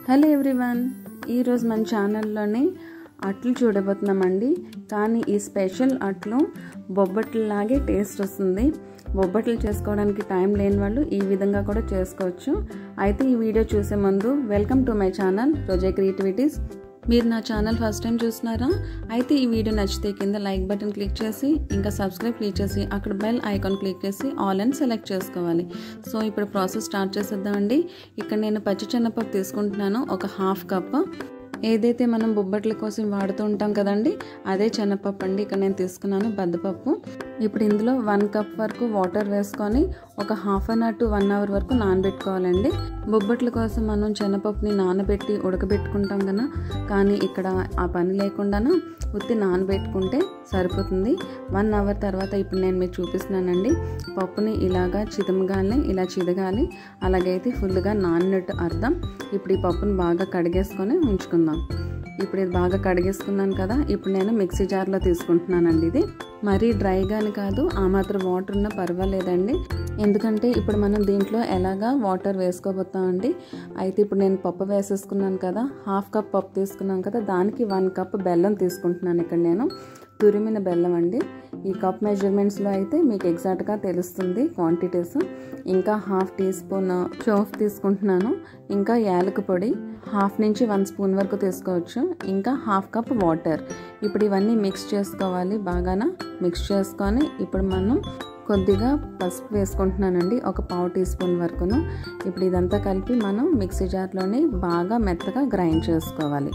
hello everyone ఈరోజు మన ఛానల్లోని అట్లు చూడబోతున్నామండి కానీ ఈ స్పెషల్ అట్లు బొబ్బట్లలాగే టేస్ట్ వస్తుంది బొబ్బట్లు చేసుకోవడానికి టైం లేని వాళ్ళు ఈ విధంగా కూడా చేసుకోవచ్చు అయితే ఈ వీడియో చూసే ముందు వెల్కమ్ టు మై ఛానల్ రోజే క్రియేటివిటీస్ మీరు నా ఛానల్ ఫస్ట్ టైం చూస్తున్నారా అయితే ఈ వీడియో నచ్చితే కింద లైక్ బటన్ క్లిక్ చేసి ఇంకా సబ్స్క్రైబ్ క్లిక్ చేసి అక్కడ బెల్ ఐకాన్ క్లిక్ చేసి ఆల్ అని సెలెక్ట్ చేసుకోవాలి సో ఇప్పుడు ప్రాసెస్ స్టార్ట్ చేసేద్దామండి ఇక్కడ నేను పచ్చి చెన్నపప్పు తీసుకుంటున్నాను ఒక హాఫ్ కప్ ఏదైతే మనం బొబ్బట్ల కోసం వాడుతూ ఉంటాం కదండి అదే చెనపప్పు అండి ఇక్కడ నేను తీసుకున్నాను బద్దపప్పు ఇప్పుడు ఇందులో వన్ కప్ వరకు వాటర్ వేసుకొని ఒక half an hour to one hour వరకు నానబెట్టుకోవాలండి బొబ్బట్ల కోసం మనం శనగపప్పుని నానబెట్టి ఉడకబెట్టుకుంటాం కదా కానీ ఇక్కడ ఆ పని లేకుండాను ఉత్తి నానబెట్టుకుంటే సరిపోతుంది వన్ అవర్ తర్వాత ఇప్పుడు నేను మీకు చూపిస్తున్నానండి పప్పుని ఇలాగా చిదమగానే ఇలా చిదగాలి అలాగైతే ఫుల్గా నానినట్టు అర్థం ఇప్పుడు ఈ పప్పుని బాగా కడిగేసుకొని ఉంచుకుందాం ఇప్పుడు ఇది బాగా కడిగేసుకున్నాను కదా ఇప్పుడు నేను మిక్సీ జార్లో తీసుకుంటున్నానండి ఇది మరీ డ్రైగాని కాదు ఆ మాత్రం వాటర్ ఉన్నా పర్వాలేదండి ఎందుకంటే ఇప్పుడు మనం దీంట్లో ఎలాగా వాటర్ వేసుకోబోతామండి అయితే ఇప్పుడు నేను పప్పు వేసేసుకున్నాను కదా హాఫ్ కప్ పప్పు తీసుకున్నాను కదా దానికి వన్ కప్ బెల్లం తీసుకుంటున్నాను ఇక్కడ నేను తురిమిన బెల్లం అండి ఈ కప్ మెజర్మెంట్స్లో అయితే మీకు ఎగ్జాక్ట్గా తెలుస్తుంది క్వాంటిటీస్ ఇంకా హాఫ్ టీ స్పూన్ చోఫ్ తీసుకుంటున్నాను ఇంకా యాలక పొడి హాఫ్ నుంచి వన్ స్పూన్ వరకు తీసుకోవచ్చు ఇంకా హాఫ్ కప్ వాటర్ ఇప్పుడు ఇవన్నీ మిక్స్ చేసుకోవాలి బాగాన మిక్స్ చేసుకొని ఇప్పుడు మనం కొద్దిగా పసుపు వేసుకుంటున్నానండి ఒక పావు టీ స్పూన్ వరకును ఇప్పుడు ఇదంతా కలిపి మనం మిక్సీ జార్లోని బాగా మెత్తగా గ్రైండ్ చేసుకోవాలి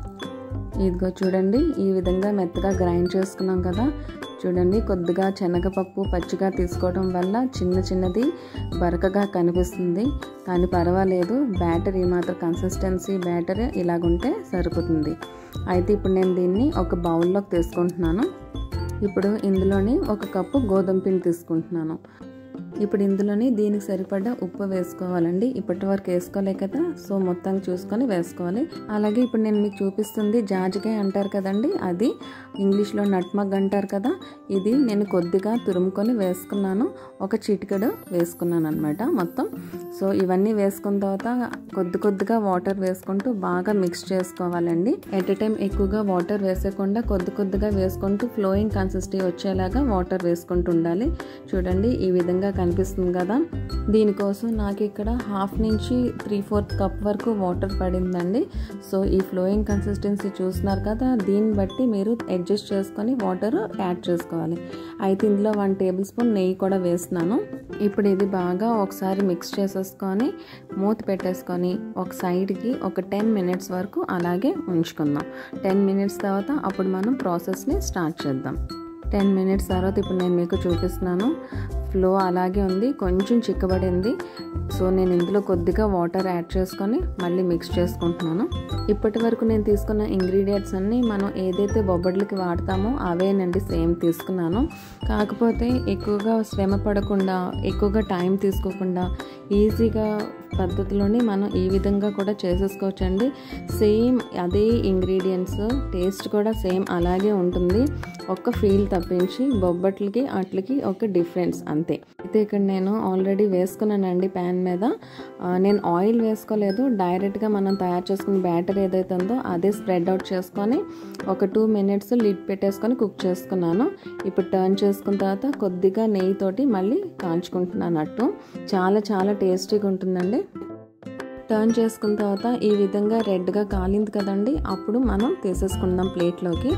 ఇదిగో చూడండి ఈ విధంగా మెత్తగా గ్రైండ్ చేసుకున్నాం కదా చూడండి కొద్దిగా శనగపప్పు పచ్చిగా తీసుకోవడం వల్ల చిన్న చిన్నది బరకగా కనిపిస్తుంది కానీ పర్వాలేదు బ్యాటర్ ఈ మాత్రం కన్సిస్టెన్సీ బ్యాటర్ ఇలాగుంటే సరిపోతుంది అయితే ఇప్పుడు నేను దీన్ని ఒక బౌల్లోకి తీసుకుంటున్నాను ఇప్పుడు ఇందులోని ఒక కప్పు గోధుమ పిండి తీసుకుంటున్నాను ఇప్పుడు ఇందులోని దీనికి సరిపడా ఉప్పు వేసుకోవాలండి ఇప్పటి వరకు వేసుకోలే కదా సో మొత్తం చూసుకొని వేసుకోవాలి అలాగే ఇప్పుడు నేను మీకు చూపిస్తుంది జాజికాయ అంటారు కదండి అది ఇంగ్లీష్లో నట్మగ్ అంటారు కదా ఇది నేను కొద్దిగా తురుముకొని వేసుకున్నాను ఒక చిటికెడు వేసుకున్నాను అనమాట మొత్తం సో ఇవన్నీ వేసుకున్న తర్వాత కొద్ది కొద్దిగా వాటర్ వేసుకుంటూ బాగా మిక్స్ చేసుకోవాలండి ఎట్ ఎ టైం ఎక్కువగా వాటర్ వేసేయకుండా కొద్ది కొద్దిగా వేసుకుంటూ ఫ్లోయింగ్ కన్సిస్టీ వచ్చేలాగా వాటర్ వేసుకుంటూ ఉండాలి చూడండి ఈ విధంగా కనిపిస్తుంది కదా దీనికోసం నాకు ఇక్కడ హాఫ్ నుంచి త్రీ ఫోర్త్ కప్ వరకు వాటర్ పడిందండి సో ఈ ఫ్లోయింగ్ కన్సిస్టెన్సీ చూస్తున్నారు కదా దీన్ని బట్టి మీరు అడ్జస్ట్ చేసుకొని వాటర్ యాడ్ చేసుకోవాలి అయితే ఇందులో వన్ టేబుల్ స్పూన్ నెయ్యి కూడా వేస్తున్నాను ఇప్పుడు ఇది బాగా ఒకసారి మిక్స్ చేసేసుకొని మూత పెట్టేసుకొని ఒక సైడ్కి ఒక టెన్ మినిట్స్ వరకు అలాగే ఉంచుకుందాం టెన్ మినిట్స్ తర్వాత అప్పుడు మనం ప్రాసెస్ని స్టార్ట్ చేద్దాం టెన్ మినిట్స్ తర్వాత ఇప్పుడు నేను మీకు చూపిస్తున్నాను ఫ్లో అలాగే ఉంది కొంచెం చిక్కబడింది సో నేను ఇందులో కొద్దిగా వాటర్ యాడ్ చేసుకొని మళ్ళీ మిక్స్ చేసుకుంటున్నాను ఇప్పటి వరకు నేను తీసుకున్న ఇంగ్రీడియంట్స్ అన్నీ మనం ఏదైతే బొబ్బడ్లకి వాడతామో అవేనండి సేమ్ తీసుకున్నాను కాకపోతే ఎక్కువగా శ్రమ పడకుండా ఎక్కువగా టైం తీసుకోకుండా ఈజీగా పద్ధతిలోని మనం ఈ విధంగా కూడా చేసేసుకోవచ్చండి సేమ్ అదే ఇంగ్రీడియంట్స్ టేస్ట్ కూడా సేమ్ అలాగే ఉంటుంది ఒక్క ఫీల్ తప్పించి బొబ్బట్లకి అట్లకి ఒక డిఫరెన్స్ అంతే అయితే ఇక్కడ నేను ఆల్రెడీ వేసుకున్నానండి ప్యాన్ మీద నేను ఆయిల్ వేసుకోలేదు డైరెక్ట్గా మనం తయారు చేసుకున్న బ్యాటర్ ఏదైతే ఉందో అదే స్ప్రెడ్ అవుట్ చేసుకొని ఒక టూ మినిట్స్ లిడ్ పెట్టేసుకొని కుక్ చేసుకున్నాను ఇప్పుడు టర్న్ చేసుకున్న తర్వాత కొద్దిగా నెయ్యితోటి మళ్ళీ కాంచుకుంటున్నాను అట్టు చాలా చాలా టేస్టీగా ఉంటుందండి టర్న్ చేసుకున్న తర్వాత ఈ విధంగా రెడ్గా కాలింది కదండి అప్పుడు మనం తీసేసుకుందాం ప్లేట్లోకి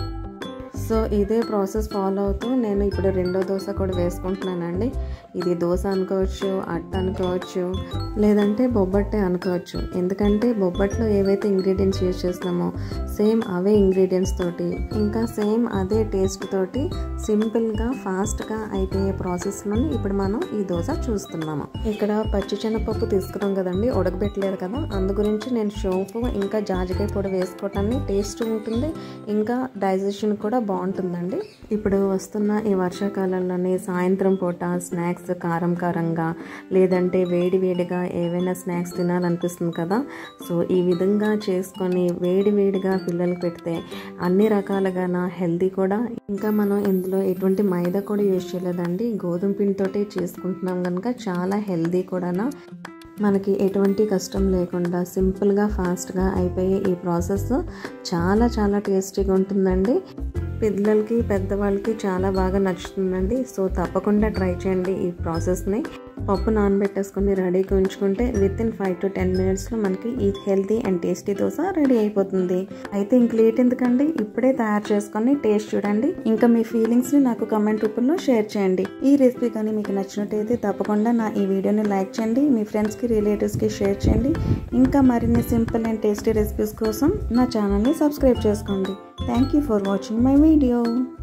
సో ఇదే ప్రాసెస్ ఫాలో అవుతూ నేను ఇప్పుడు రెండో దోశ కూడా వేసుకుంటున్నానండి ఇది దోశ అనుకోవచ్చు అట్ట అనుకోవచ్చు లేదంటే బొబ్బట్టే అనుకోవచ్చు ఎందుకంటే బొబ్బట్లో ఏవైతే ఇంగ్రీడియంట్స్ యూజ్ చేస్తున్నామో సేమ్ అవే ఇంగ్రీడియంట్స్ తోటి ఇంకా సేమ్ అదే టేస్ట్ తోటి సింపుల్గా ఫాస్ట్గా అయిపోయే ప్రాసెస్లోని ఇప్పుడు మనం ఈ దోశ చూస్తున్నాము ఇక్కడ పచ్చి శనగపప్పు తీసుకున్నాం కదండి ఉడకబెట్టలేదు కదా అందు గురించి నేను షోపు ఇంకా జాజికాయ పొడి వేసుకోవటాన్ని టేస్ట్ ఉంటుంది ఇంకా డైజెషన్ కూడా బాగుంటుందండి ఇప్పుడు వస్తున్న ఈ వర్షాకాలంలోనే సాయంత్రం పూట స్నాక్స్ కారం కారంగా లేదంటే వేడి వేడిగా ఏవైనా స్నాక్స్ తినాలనిపిస్తుంది కదా సో ఈ విధంగా చేసుకొని వేడి వేడిగా పిల్లలకు పెడితే అన్ని రకాలుగా నా హెల్తీ కూడా ఇంకా మనం ఇందులో ఎటువంటి మైదా కూడా యూజ్ చేయలేదండి గోధుమ పిండితోటే చేసుకుంటున్నాం కనుక చాలా హెల్తీ కూడా మనకి ఎటువంటి కష్టం లేకుండా సింపుల్గా ఫాస్ట్గా అయిపోయే ఈ ప్రాసెస్ చాలా చాలా టేస్టీగా ఉంటుందండి పిల్లలకి పెద్దవాళ్ళకి చాలా బాగా నచ్చుతుందండి సో తప్పకుండా ట్రై చేయండి ఈ ప్రాసెస్ని పప్పు నానబెట్టేసుకొని రెడీగా ఉంచుకుంటే with in five to ten మినిట్స్లో మనకి ఈ healthy and tasty dosa ready అయిపోతుంది అయితే ఇంక లేట్ ఎందుకండి ఇప్పుడే తయారు చేసుకొని టేస్ట్ చూడండి ఇంకా మీ ఫీలింగ్స్ని నాకు కమెంట్ రూపంలో షేర్ చేయండి ఈ రెసిపీ కానీ మీకు నచ్చినట్టయితే తప్పకుండా నా ఈ వీడియోని లైక్ చేయండి మీ ఫ్రెండ్స్కి రిలేటివ్స్కి షేర్ చేయండి ఇంకా మరిన్ని సింపుల్ అండ్ టేస్టీ రెసిపీస్ కోసం నా ఛానల్ని సబ్స్క్రైబ్ చేసుకోండి thank you for watching my video